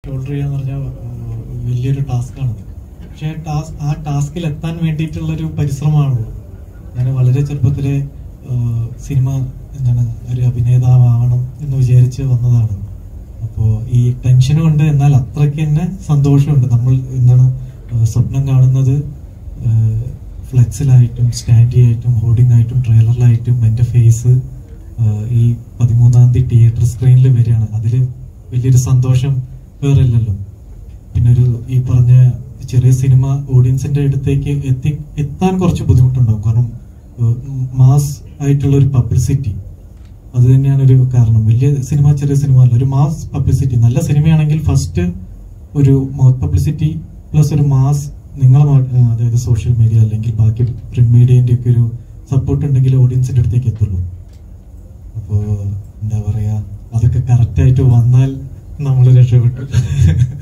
shoulder ചെയ്യാന്ന് പറഞ്ഞാൽ വലിയൊരു ടാസ്ക്കാണ് പക്ഷേ ടാസ് ആ ടാസ്കിൽ എത്താൻ വേണ്ടിയിട്ടുള്ളൊരു പരിശ്രമമാണുള്ളത് ഞാൻ വളരെ ചെറുപ്പത്തിലെ ഏഹ്, സിനിമ എന്താണ് ഒരു അഭിനേതാവണം എന്ന് വിചാരിച്ച് വന്നതാണ് അപ്പോൾ ഈ ടെൻഷനും ഉണ്ട് എന്നാൽ അത്രയ്ക്ക് തന്നെ സന്തോഷമുണ്ട് നമ്മൾ എന്താണ് ഏഹ്, സ്വപ്നം കാണുന്നത് ഏഹ്, ഫ്ലെക്സിലായിട്ടും സ്റ്റാൻഡി ആയിട്ടും ഹോർഡിംഗ് ആയിട്ടും ട്രെയിലറിലായിട്ടും എൻ്റെ ഫേസ് ഈ പതിമൂന്നാം തീയതി തിയേറ്റർ സ്ക്രീനിൽ വരികയാണ് അതിൽ വലിയൊരു സന്തോഷം വേറെ ഇല്ലല്ലോ പിന്നെ ഒരു ഈ പറഞ്ഞ ചെറിയ സിനിമ ഓഡിയൻസിന്റെ അടുത്തേക്ക് എത്തി എത്താൻ കുറച്ച് ബുദ്ധിമുട്ടുണ്ടാവും കാരണം മാസ് ആയിട്ടുള്ള ഒരു പബ്ലിസിറ്റി അത് തന്നെയാണ് ഒരു കാരണം വലിയ സിനിമ ചെറിയ സിനിമ അല്ല ഒരു മാസ് പബ്ലിസിറ്റി നല്ല സിനിമയാണെങ്കിൽ ഫസ്റ്റ് ഒരു മൗത്ത് പബ്ലിസിറ്റി പ്ലസ് ഒരു മാസ് നിങ്ങളെ മ- ആ, അതായത് സോഷ്യൽ മീഡിയ അല്ലെങ്കിൽ ബാക്കി പ്രിന്റ് മീഡിയന്റെ ഒക്കെ ഒരു സപ്പോർട്ട് ഉണ്ടെങ്കിൽ ഓഡിയൻസിന്റെ അടുത്തേക്ക് എത്തുള്ളൂ അപ്പോ എന്താ പറയാ അതൊക്കെ കറക്റ്റ് ആയിട്ട് വന്നാൽ നമ്മൾ രക്ഷപ്പെട്ടു